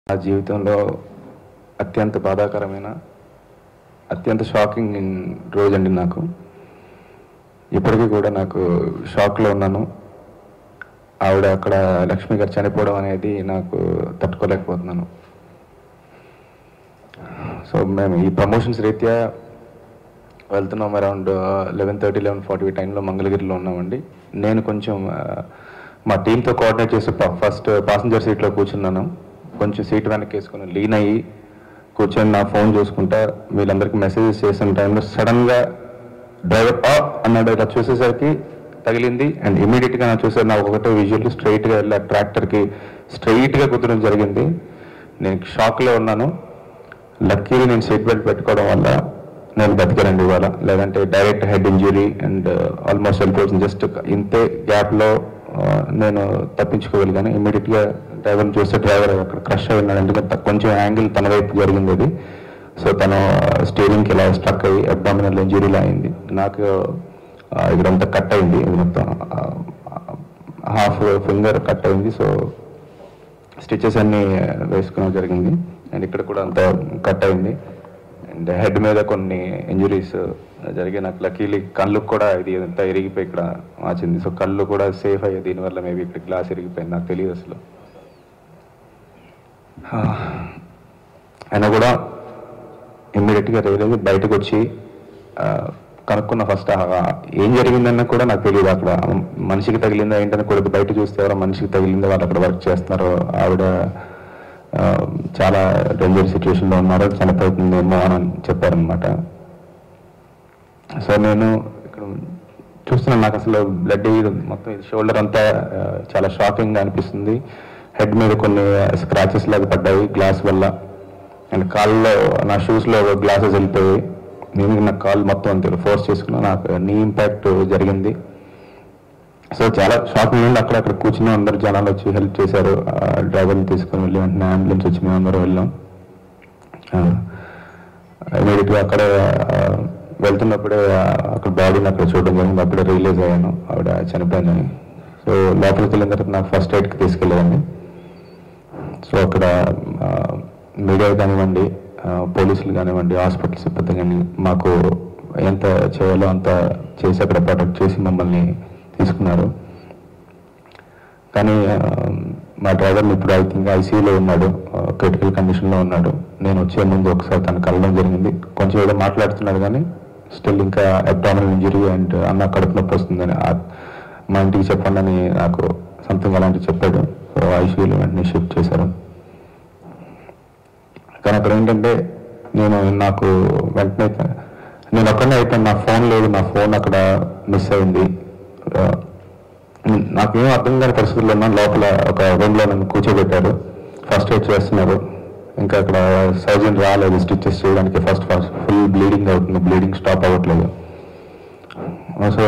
నా జీవితంలో అత్యంత బాధాకరమైన అత్యంత షాకింగ్ రోజండి నాకు ఇప్పటికీ కూడా నాకు షాక్లో ఉన్నాను ఆవిడ అక్కడ లక్ష్మి గారు చనిపోవడం అనేది నాకు తట్టుకోలేకపోతున్నాను సో మేము ఈ ప్రమోషన్స్ రీత్యా వెళ్తున్నాం around eleven thirty eleven forty టైంలో మంగళగిరిలో ఉన్నామండి నేను కొంచెం ఆ, మా టీంతో కోఆర్డినేట్ చేసి ఫస్ట్ పాసింజర్ సీట్లో కూర్చున్నాను కొంచెం సీట్ వెనక్కి వేసుకుని లీన్ అయ్యి కూర్చొని నా ఫోన్ చూసుకుంటా వీళ్ళందరికీ మెసేజెస్ చేసిన టైంలో సడన్గా డ్రైవర్ ఆ అన్నాడు ఇలా చూసేసరికి తగిలింది అండ్ ఇమీడియట్గా నా చూసే నా ఒకటే విజువల్ స్ట్రైట్గా వెళ్ళి ఆ ట్రాక్టర్కి స్ట్రైట్గా కుదరడం జరిగింది నేను షాక్లో ఉన్నాను లక్కీలీ నేను సీట్ బెల్ట్ పెట్టుకోవడం వల్ల నేను బతికానండి ఇవాళ లేదంటే direct head injury and almost వెళ్ళిపోతుంది జస్ట్ ఇంతే గ్యాప్లో నేను తప్పించుకోగలిగాను ఇమ్మీడియట్గా డ్రైవర్ని చూస్తే డ్రైవర్ అక్కడ క్రష్ అయి ఉన్నాడు ఎందుకంటే కొంచెం యాంగిల్ తన వైపు జరిగింది అది సో తను స్టీరింగ్కి ఇలా స్ట్రక్ అయ్యి అబ్డామినల్ ఇంజురీలా అయింది నాకు ఆ, ఇక్కడంతా కట్ అయింది ఇది మొత్తం హాఫ్ ఫింగర్ కట్ అయింది సో స్టిచెస్ అన్ని వేసుకోవడం జరిగింది అండ్ ఇక్కడ కూడా అంత కట్ అయింది అండ్ హెడ్ మీద కొన్ని ఇంజురీస్ జరిగి నాకు లక్కీలీ కళ్ళు కూడా ఇది అంతా ఇరిగిపోయి ఇక్కడ మార్చింది సో కళ్ళు కూడా సేఫ్ అయ్యాయి దీనివల్ల మేబీ ఇక్కడ గ్లాస్ ఇరిగిపోయింది నాకు తెలియదు అసలు ఆ, అయినా కూడా ఇమ్మీడియట్గా రియలైజ్ బయటకు వచ్చి ఆ, కనుక్కున్న ఫస్ట్ ఏం జరిగిందన్న కూడా నాకు తెలియదు అక్కడ మనిషికి తగిలిందా ఏంటని కూడా బయట చూస్తే ఎవరో మనిషికి తగిలిందో వాళ్ళు అక్కడ వర్క్ చేస్తున్నారు ఆవిడ ఆ, చాలా డేంజర్ సిచ్యువేషన్లో ఉన్నారు చనిపోతుందేమో అని చెప్పారనమాట సో నేను ఇక్కడ చూస్తున్నాను నాకు అసలు బ్లడ్ మొత్తం షోల్డర్ అంతా ఆ, చాలా షాకింగ్గా అనిపిస్తుంది హెడ్ మీద కొన్ని స్క్రాచెస్ లాగా పడ్డాయి గ్లాస్ వల్ల అండ్ కాళ్ళలో నా షూస్లో గ్లాసెస్ వెళ్ళిపోయాయి నేను నా కాల్ మొత్తం అంతే ఫోర్స్ చేసుకున్నా నాకు నీ ఇంపాక్ట్ జరిగింది సో చాలా షాకింగ్ నుండి అక్కడ అక్కడ కూర్చుని అందరు జనాలు వచ్చి హెల్ప్ చేశారు డ్రైవర్ని తీసుకొని వెళ్ళి వెంటనే అంబులెన్స్ వచ్చి మేము అందరం వెళ్ళాం ఇమీడియట్గా అక్కడ ఆ, వెళ్తున్నప్పుడే ఆ, అక్కడ బాడీని అక్కడ చూడడం జరిగింది అప్పుడే రిలీజ్ అయ్యాను ఆవిడ చనిపోయిందని సో లోపలికి వెళ్ళిన తర్వాత నాకు ఫస్ట్ ఎయిడ్కి తీసుకెళ్ళేదండి సో అక్కడ ఆ, మీడియా కానివ్వండి ఆ, పోలీసులు కానివ్వండి హాస్పిటల్ సిబ్బంది కానీ మాకు ఎంత చేయాలో అంత చేసి అక్కడ ప్రొటెక్ట్ చేసి మమ్మల్ని తీసుకున్నారు కానీ ఆ, మా డ్రైవర్ ఇప్పుడు ఐ థింక్ ఐసీయూలో ఉన్నాడు క్రిటికల్ కండిషన్లో ఉన్నాడు నేను వచ్చే ముందు ఒకసారి తను కలవడం జరిగింది కొంచెం ఏదో మాట్లాడుతున్నాడు కానీ స్టిల్ ఇంకా అబ్డామినల్ ఇంజరీ అండ్ అన్న కడుపు నొప్పి వస్తుందని ఆ- మా ఇంటికి చెప్పండి అని నాకు సంథింగ్ అలాంటివి చెప్పాడు సో ఐసీయూలో వెంటనే షిఫ్ట్ చేశారు కానీ అక్కడ ఏంటంటే నేను నాకు వెంటనే నేను ఒక్కనే అయిపోయాను నా ఫోన్ లేదు నా ఫోన్ అక్కడ మిస్ అయింది ఆ, నాకేం అర్థం కాని పరిస్థితుల్లో ఉన్నాను లోపల ఒక రూమ్లో నన్ను కూర్చోబెట్టారు ఫస్ట్ ఎయిడ్ చేస్తున్నారు ఇంకా అక్కడ సర్జన్ రాలేదు స్టిచెస్ చేయడానికి ఫస్ట్ ఫస్ట్ ఫుల్ బ్లీడింగ్ అవుతుంది బ్లీడింగ్ స్టాప్ అవ్వట్లేదు సో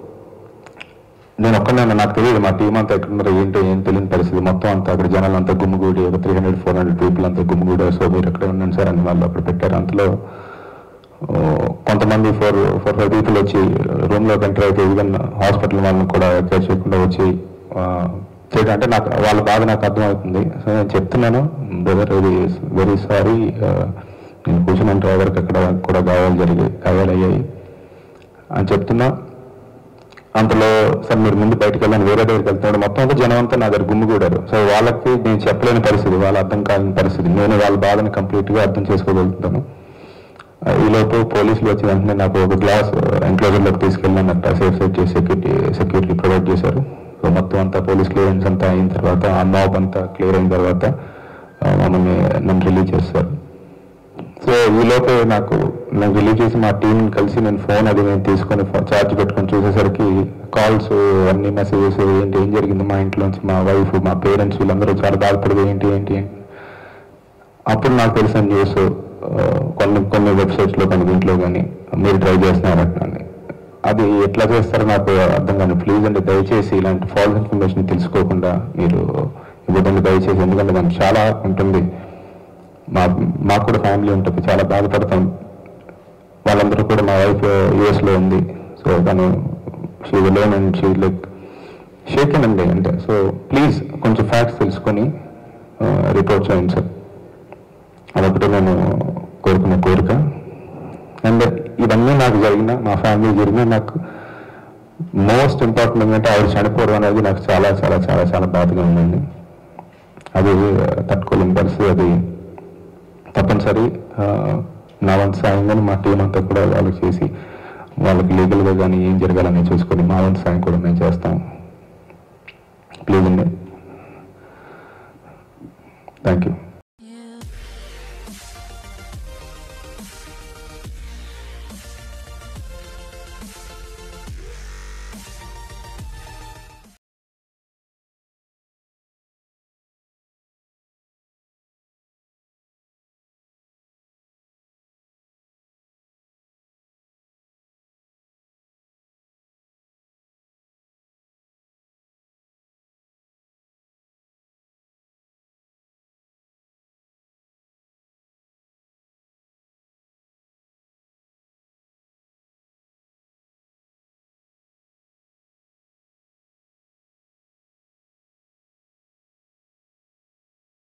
నేను ఒక్కనే నాకు తెలియదు మా టీం అంతా ఎక్కడున్నారో ఏంటో ఏం తెలియని పరిస్థితి మొత్తం అంతా అక్కడ జనాలు అంతా గుమ్మిగూడి ఒక three hundred four hundred people అంతా గుమ్మిగూడి సో మీరు ఎక్కడే ఉండండి సార్ అని వాళ్ళు అక్కడ పెట్టారు అంతలో ఓ, కొంతమంది ఫోర్ ఫోర్ ఫైవ్ పీపుల్ వచ్చి రూమ్లోకి ఎంటర్ అయితే ఈవెన్ హాస్పిటల్ వాళ్ళని కూడా కేర్ చేయకుండా వచ్చి ఆ, చేయడం అంటే నాకు వాళ్ళ బాధ నాకు అర్థమవుతుంది సో నేను చెప్తున్నాను బ్రదర్ ఇది వెరీ సారీ నేను కూర్చున్న డ్రైవర్కి అక్కడ కూడా గాయాలు జరిగాయి గాయాలు అయ్యాయి అని చెప్తున్నా అంతలో సార్ మీరు ముందు బయటకు వెళ్ళాను వేరే దగ్గరికి వెళ్తున్నాడు మొత్తం అంతా జనం అంతా నా దగ్గర గుమ్మిగూడారు సో వాళ్ళకి నేను చెప్పలేని పరిస్థితి వాళ్ళ అర్థం కాని పరిస్థితి నేను వాళ్ళ బాధని కంప్లీట్గా అర్థం చేసుకోగలుగుతాను ఆ, ఈలోపు పోలీసులు వచ్చి వెంటనే నాకు ఒక గ్లాస్ ఎంక్లోజర్లోకి తీసుకెళ్ళినట్ట సేఫ్ సైడ్ చేసి సెక్యూరిటీ సెక్యూరిటీ ప్రొవైడ్ చేశారు సో మొత్తం అంతా పోలీస్ క్లియరెన్స్ అంతా అయిన తర్వాత ఆ మాబ్ అంతా క్లియర్ అయిన తర్వాత ఆ, మమ్మల్ని నన్ను రిలీజ్ చేస్తారు సో ఈలోపే నాకు నాకు రిలీవ్ చేసి మా టీం కలిసి నేను ఫోన్ అది నేను తీసుకొని ఛార్జ్ పెట్టుకొని చూసేసరికి కాల్స్ అన్ని మెసేజెస్ ఏంటి ఏం జరిగింది మా ఇంట్లోంచి మా వైఫ్ మా పేరెంట్స్ వీళ్ళందరూ చాలా బాధపడదు ఏంటి ఏంటి ఏంటి అప్పుడు నాకు తెలిసిన న్యూస్ కొన్ని కొన్ని వెబ్సైట్స్లో కొన్ని దీంట్లో కానీ మీరు ట్రై చేస్తున్నారని అది ఎట్లా చేస్తారో నాకు అర్థం కాదు ప్లీజ్ అండి దయచేసి ఇలాంటి ఫాల్స్ ఇన్ఫర్మేషన్ తెలుసుకోకుండా మీరు ఇవ్వదండి దయచేసి ఎందుకంటే దానికి చాలా ఉంటుంది మా మాకు కూడా ఫ్యామిలీ ఉంటుంది చాలా బాధపడతాం వాళ్ళందరూ కూడా మా వైఫ్ యుఎస్లో ఉంది సో తను she lone and she like shake అండి అంటే సో ప్లీజ్ కొంచెం ఫ్యాక్ట్స్ తెలుసుకొని రిపోర్ట్ చేయండి సార్ అదొకటి నేను కోరుకునే కోరిక అండ్ ఇవన్నీ నాకు జరిగిన మా ఫ్యామిలీ జరిగిన నాకు మోస్ట్ ఇంపార్టెంట్ ఏంటంటే ఆవిడ చనిపోవడం అనేది నాకు చాలా చాలా చాలా చాలా బాధగా ఉందండి అది తట్టుకోలేని పరిస్థితి అది తప్పనిసరి ఆ, నా వంతు సాయం కానీ మా టీం అంతా కూడా వాళ్ళకి చేసి వాళ్ళకి లీగల్గా కానీ ఏం జరగాలని చూసుకొని మా వంతు సాయం కూడా మేము చేస్తాం ప్లీజ్ అండి థ్యాంక్ యూ